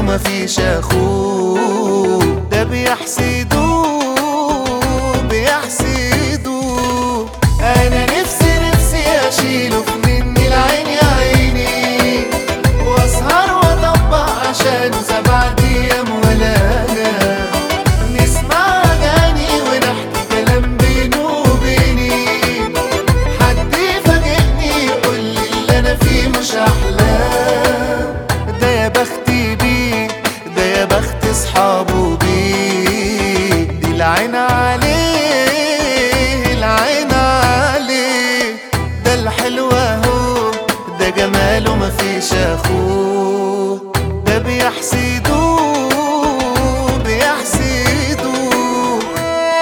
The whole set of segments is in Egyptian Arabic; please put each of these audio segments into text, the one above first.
مفيش اخوه ده بيحسدوه بيحسدوه انا نفسي نفسي اشيله في مني العين يا عيني واسهر واطبق عشان سبع ايام ولا انام نسمع اغاني ونحكي كلام بينه وبيني حد يفاجئني يقول لي اللي انا فيه مش احلام ده يا بختي بيه ده يا بخت اصحابه بيه دي العين عليه العين عليه ده الحلو اهو ده جماله مفيش اخوه ده بيحسدوه بيحسدوه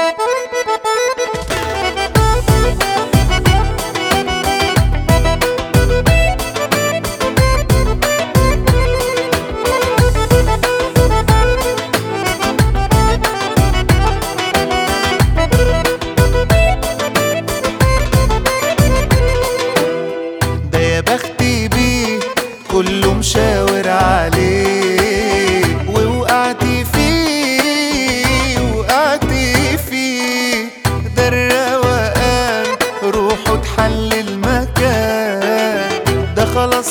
ده يا بختي بيه كله مشاور عليه ووقعت فيه وقعت فيه ده الروقان روحه تحل المكان ده خلاص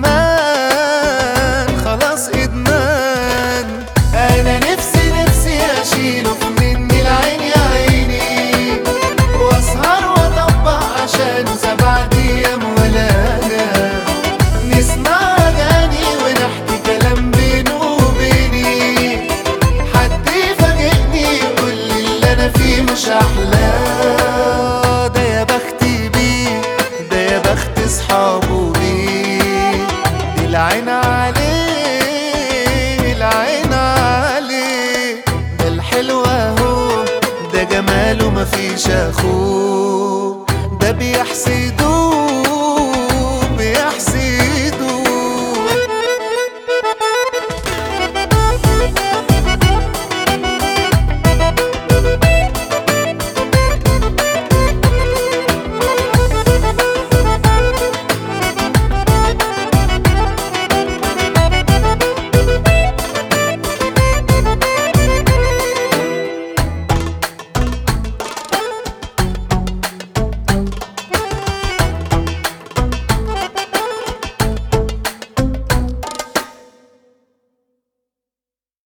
ادمان خلاص ادمان انا نفسي نفسي اشيله في مني العين يا عيني واسهر واطبق عشان سبع ايام ولا انام نسمع اغاني ونحكي كلام بينه وبيني حد يفاجئني يقول لي اللي انا فيه مش احلى ده يا بختي بيه ده يا بخت اصحابه بيه دي العين عليه العين عليه ده الحلو اهو ده جماله مفيش اخوه ده بيحسد